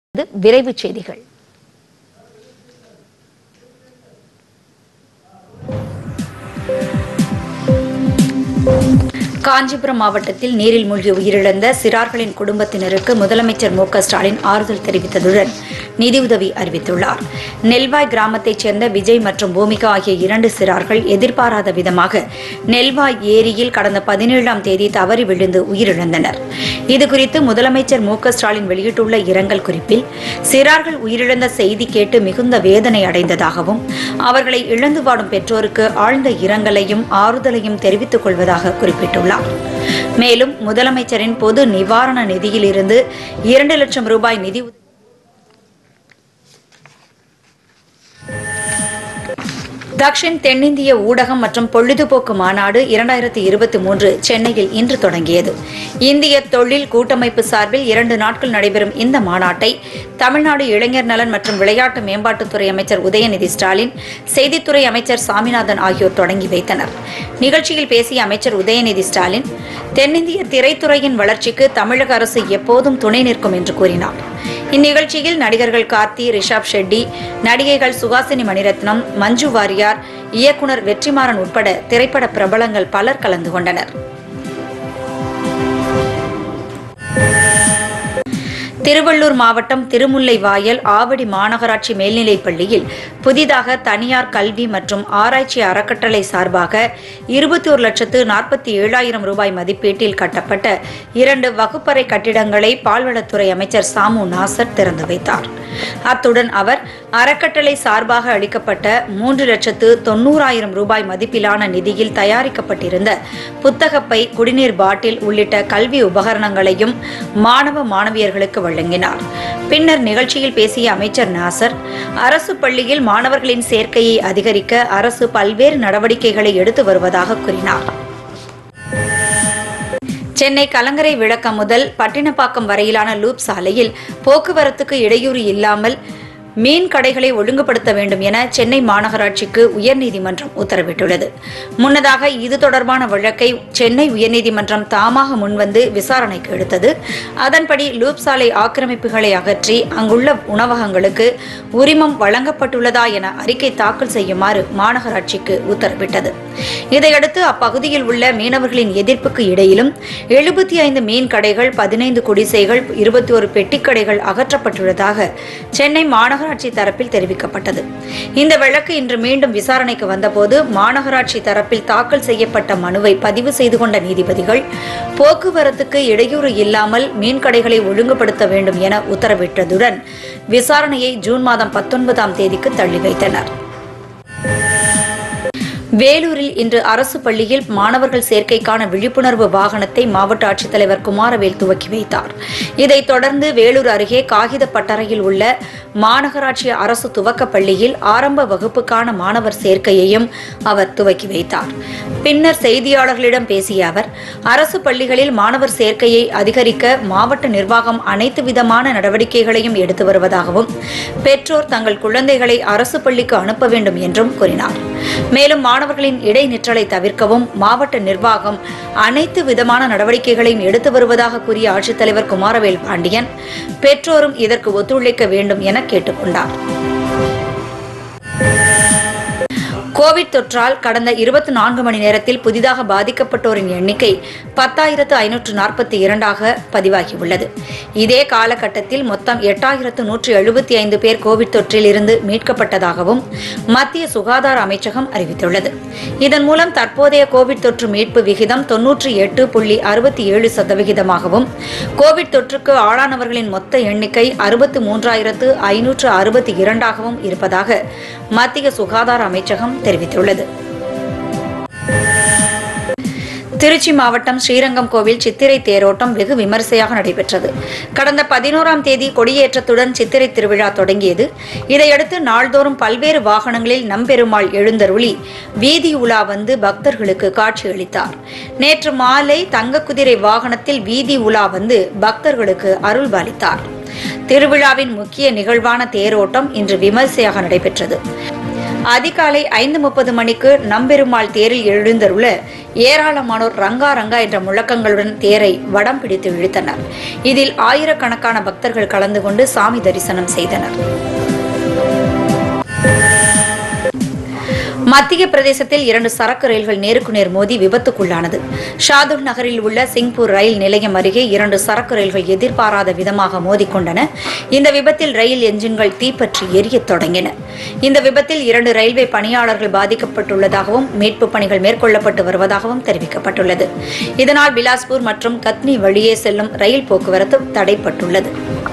இது விரைவுச் செய்திகள் காஞ்சிபுரம் மாவட்டத்தில் நீரில் மூழ்கி உயிரிழந்த சிறார்களின் குடும்பத்தினருக்கு முதலமைச்சர் மு க ஸ்டாலின் ஆறுதல் தெரிவித்ததுடன் நிதியுதவி அறிவித்துள்ளார் நெல்வாய் கிராமத்தைச் சேர்ந்த விஜய் மற்றும் பூமிகா ஆகிய இரண்டு சிறார்கள் எதிர்பாராத விதமாக நெல்வாய் ஏரியில் கடந்த பதினேழாம் தேதி தவறி விழுந்து உயிரிழந்தனர் இதுகுறித்து முதலமைச்சர் மு க ஸ்டாலின் வெளியிட்டுள்ள இரங்கல் குறிப்பில் சிறார்கள் உயிரிழந்த செய்தி கேட்டு மிகுந்த வேதனை அடைந்ததாகவும் அவர்களை இழந்து வாடும் பெற்றோருக்கு ஆழ்ந்த இரங்கலையும் ஆறுதலையும் தெரிவித்துக் கொள்வதாக குறிப்பிட்டுள்ளார் மேலும் முதலமைச்சரின் பொது நிவாரண நிதியிலிருந்து இரண்டு லட்சம் ரூபாய் நிதி உதவி தக்ஷின் தென்னிந்திய ஊடகம் மற்றும் பொழுதுபோக்கு மாநாடு இரண்டாயிரத்தி இருபத்தி மூன்று சென்னையில் இன்று தொடங்கியது இந்திய தொழில் கூட்டமைப்பு சார்பில் இரண்டு நாட்கள் நடைபெறும் இந்த மாநாட்டை தமிழ்நாடு இளைஞர் நலன் மற்றும் விளையாட்டு மேம்பாட்டுத்துறை அமைச்சர் உதயநிதி ஸ்டாலின் செய்தித்துறை அமைச்சர் சாமிநாதன் ஆகியோர் தொடங்கி வைத்தனர் நிகழ்ச்சியில் பேசிய அமைச்சர் உதயநிதி ஸ்டாலின் தென்னிந்திய திரைத்துறையின் வளர்ச்சிக்கு தமிழக அரசு எப்போதும் துணை நிற்கும் என்று கூறினார் இந்நிகழ்ச்சியில் நடிகர்கள் கார்த்தி ரிஷப் ஷெட்டி நடிகைகள் சுகாசினி மணிரத்னம் மஞ்சு வாரியார் இயக்குனர் வெற்றிமாறன் உட்பட திரைப்பட பிரபலங்கள் பலர் கலந்து கொண்டனர் திருவள்ளூர் மாவட்டம் திருமுல்லைவாயல் ஆவடி மாநகராட்சி மேல்நிலைப் பள்ளியில் புதிதாக தனியார் கல்வி மற்றும் ஆராய்ச்சி அறக்கட்டளை சார்பாக இருபத்தி ஒரு லட்சத்து நாற்பத்தி ஏழாயிரம் ரூபாய் மதிப்பீட்டில் கட்டப்பட்ட இரண்டு வகுப்பறை கட்டிடங்களை பால்வளத்துறை அமைச்சர் சாமு நாசர் திறந்து வைத்தார் அத்துடன் அவர் அறக்கட்டளை சார்பாக அளிக்கப்பட்ட மூன்று லட்சத்து தொண்ணூறாயிரம் ரூபாய் மதிப்பிலான நிதியில் தயாரிக்கப்பட்டிருந்த புத்தகப்பை குடிநீர் பாட்டில் உள்ளிட்ட கல்வி உபகரணங்களையும் மாணவ மாணவியர்களுக்கு வழங்கினார் பின்னர் நிகழ்ச்சியில் பேசிய அமைச்சர் நாசர் அரசு பள்ளியில் மாணவர்களின் சேர்க்கையை அதிகரிக்க அரசு பல்வேறு நடவடிக்கைகளை எடுத்து வருவதாக கூறினார் சென்னை கலங்கரை விளக்கம் முதல் பட்டினப்பாக்கம் வரையிலான லூப் சாலையில் போக்குவரத்துக்கு இடையூறு இல்லாமல் மீன் கடைகளை ஒழுங்குபடுத்த வேண்டும் என சென்னை மாநகராட்சிக்கு உயர்நீதிமன்றம் உத்தரவிட்டுள்ளது முன்னதாக இது தொடர்பான வழக்கை சென்னை உயர்நீதிமன்றம் தாமாக முன்வந்து விசாரணைக்கு எடுத்தது அதன்படி லூப் சாலை ஆக்கிரமிப்புகளை அகற்றி அங்குள்ள உணவகங்களுக்கு உரிமம் வழங்கப்பட்டுள்ளதா என அறிக்கை தாக்கல் செய்யுமாறு மாநகராட்சிக்கு உத்தரவிட்டது இதையடுத்து அப்பகுதியில் உள்ள மீனவர்களின் எதிர்ப்புக்கு இடையிலும் எழுபத்தி ஐந்து மீன் கடைகள் பதினைந்து குடிசைகள் இருபத்தி ஒரு பெட்டிக்கடைகள் அகற்றப்பட்டுள்ளதாக சென்னை மாநகராட்சி தரப்பில் தெரிவிக்கப்பட்டது இந்த வழக்கு இன்று மீண்டும் விசாரணைக்கு வந்தபோது மாநகராட்சி தரப்பில் தாக்கல் செய்யப்பட்ட மனுவை பதிவு செய்து கொண்ட நீதிபதிகள் போக்குவரத்துக்கு இடையூறு இல்லாமல் மீன் கடைகளை ஒழுங்குபடுத்த வேண்டும் என உத்தரவிட்டதுடன் விசாரணையை ஜூன் மாதம் பத்தொன்பதாம் தேதிக்கு தள்ளி வைத்தனர் வேலூரில் இன்று அரசு பள்ளியில் மாணவர்கள் சேர்க்கைக்கான விழிப்புணர்வு வாகனத்தை மாவட்ட ஆட்சித்தலைவர் குமாரவேல் துவக்கி வைத்தார் இதைத் தொடர்ந்து வேலூர் அருகே காகித பட்டறையில் உள்ள மாநகராட்சி அரசு துவக்கப் பள்ளியில் ஆரம்ப வகுப்புக்கான மாணவர் சேர்க்கையையும் அவர் துவக்கி வைத்தார் பின்னர் செய்தியாளர்களிடம் பேசிய அவர் அரசு பள்ளிகளில் மாணவர் சேர்க்கையை அதிகரிக்க மாவட்ட நிர்வாகம் அனைத்து விதமான நடவடிக்கைகளையும் எடுத்து வருவதாகவும் பெற்றோர் தங்கள் குழந்தைகளை அரசு பள்ளிக்கு அனுப்ப வேண்டும் என்றும் கூறினார் மேலும் மாணவர்களின் இடைநிற்றலை தவிர்க்கவும் மாவட்ட நிர்வாகம் அனைத்து விதமான நடவடிக்கைகளையும் எடுத்து வருவதாக கூறிய ஆட்சித்தலைவர் குமாரவேல் பாண்டியன் பெற்றோரும் இதற்கு ஒத்துழைக்க வேண்டும் என கேட்டுக்கொண்டார் கோவிட் தொற்றால் கடந்த இருபத்தி நான்கு மணி நேரத்தில் புதிதாக பாதிக்கப்பட்டோரின் எண்ணிக்கை பத்தாயிரத்து ஐநூற்று நாற்பத்தி இரண்டாக பதிவாகியுள்ளது இதே காலகட்டத்தில் மொத்தம் எட்டாயிரத்து நூற்று எழுபத்தி ஐந்து பேர் கோவிட் தொற்றில் இருந்து மீட்கப்பட்டதாகவும் மத்திய சுகாதார அமைச்சகம் அறிவித்துள்ளது இதன் மூலம் தற்போதைய கோவிட் தொற்று மீட்பு விகிதம் தொன்னூற்றி எட்டு புள்ளி அறுபத்தி ஏழு சதவிகிதமாகவும் கோவிட் தொற்றுக்கு ஆளானவர்களின் மொத்த எண்ணிக்கை அறுபத்து மூன்றாயிரத்து ஐநூற்று அறுபத்தி இரண்டாகவும் இருப்பதாக மத்திய சுகாதார அமைச்சகம் தெரிவித்துள்ளது திருச்சி மாவட்டம் ஸ்ரீரங்கம் கோவில் சித்திரை தேரோட்டம் வெகு விமரிசையாக நடைபெற்றது கடந்த பதினோராம் தேதி கொடியேற்றத்துடன் சித்திரை திருவிழா தொடங்கியது இதையடுத்து நாள்தோறும் பல்வேறு வாகனங்களில் நம்பெருமாள் எழுந்தருளி வீதி உலா வந்து பக்தர்களுக்கு காட்சியளித்தார் நேற்று மாலை தங்க குதிரை வாகனத்தில் வீதி உலா வந்து பக்தர்களுக்கு அருள்பாலித்தார் திருவிழாவின் முக்கிய நிகழ்வான தேரோட்டம் இன்று விமரிசையாக நடைபெற்றது அதிகாலை ஐந்து முப்பது மணிக்கு நம்பெருமாள் தேரில் எழுந்தருள ஏராளமானோர் ரங்கா ரங்கா என்ற முழக்கங்களுடன் தேரை வடம் பிடித்து இழுத்தனர் இதில் ஆயிரக்கணக்கான பக்தர்கள் கலந்து கொண்டு சாமி தரிசனம் செய்தனர் மத்திய பிரதேசத்தில் இரண்டு சரக்கு ரயில்கள் நேருக்கு நேர் மோதி விபத்துக்குள்ளானது ஷாதுல் நகரில் உள்ள சிங்பூர் ரயில் நிலையம் அருகே இரண்டு சரக்கு ரயில்கள் எதிர்பாராத விதமாக மோதிக்கொண்டன இந்த விபத்தில் ரயில் என்ஜின்கள் தீப்பற்றி எரியத் தொடங்கின இந்த விபத்தில் இரண்டு ரயில்வே பணியாளர்கள் பாதிக்கப்பட்டுள்ளதாகவும் மீட்பு பணிகள் மேற்கொள்ளப்பட்டு வருவதாகவும் தெரிவிக்கப்பட்டுள்ளது இதனால் பிலாஸ்பூர் மற்றும் கத்னி வழியே செல்லும் ரயில் போக்குவரத்து தடைப்பட்டுள்ளது